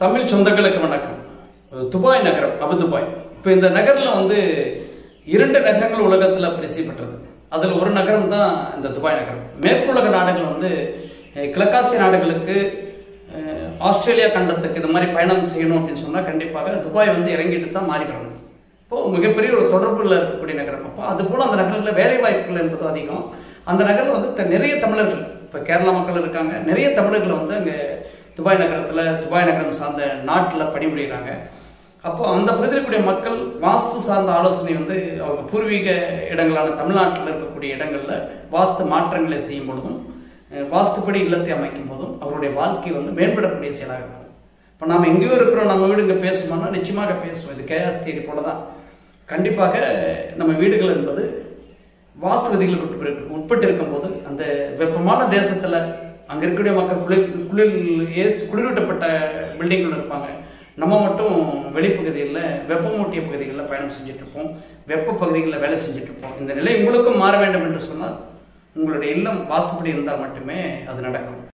தமிழ் சொந்தங்களுக்கு வணக்கம் துபாய் நகரம் அபு துபாய் இப்போ இந்த நகரில் வந்து இரண்டு நகரங்கள் உலகத்தில் பிரசித்தி பெற்றது அதில் ஒரு நகரம் தான் இந்த துபாய் நகரம் மேற்குலக நாடுகள் வந்து அஹ், கிழக்காசிய நாடுகளுக்கு அஹ், ஆஸ்திரேலியா கண்டத்துக்கு இந்த மாதிரி பயணம் செய்யணும் அப்படின்னு சொன்னால் கண்டிப்பாக துபாய் வந்து இறங்கிட்டு தான் மாறி வரணும் இப்போ மிகப்பெரிய ஒரு தொடர்புல இருக்கக்கூடிய நகரம் அப்போ அது போல அந்த நகரில் வேலை வாய்ப்புகள் என்பது அதிகம் அந்த நகரில் வந்து த- நிறைய தமிழர்கள் இப்போ கேரளா மக்கள் இருக்காங்க நிறைய தமிழர்கள் வந்து அங்கே துபாய் நகரத்தில் துபாய் நகரம் சார்ந்த நாட்டில் பணிபுரிகிறாங்க அப்போ அந்த பகுதியில் இருக்கக்கூடிய மக்கள் வாஸ்து சார்ந்த ஆலோசனை வந்து அவங்க பூர்வீக இடங்களான தமிழ்நாட்டில் இருக்கக்கூடிய இடங்களில் வாஸ்து மாற்றங்களை செய்யும் பொழுதும் அஹ், வாஸ்துப்படி இல்லத்தை அமைக்கும் போதும் அவருடைய வாழ்க்கை வந்து மேம்படக்கூடிய செயலாக இருக்கும் இப்போ நாம் எங்கேயோ இருக்கிறோம் நம்ம வீடு இங்கே பேசுவோம்னா நிச்சயமாக பேசுவோம் இது கேஎஸ் தியரி போல தான் கண்டிப்பாக நம்ம வீடுகள் என்பது வாஸ்து விதிகளுக்கு உட்பட்டு உட்பட்டு இருக்கும்போது அந்த வெப்பமான தேசத்தில் அங்கே இருக்கக்கூடிய மக்கள் குளிர் குளிர் ஏசி குளிரூட்டப்பட்ட பில்டிங்கில் இருப்பாங்க நம்ம மட்டும் வெளிப்பகுதியில் வெப்பமூட்டிய பகுதிகளில் பயணம் செஞ்சுட்டு இருப்போம் வெப்ப பகுதிகளில் வேலை செஞ்சுட்டு இருப்போம் இந்த நிலை உங்களுக்கும் மாற வேண்டும் என்று சொன்னால் உங்களுடைய இல்லம் வாஸ்துப்படி இருந்தால் மட்டுமே அது நடக்கும்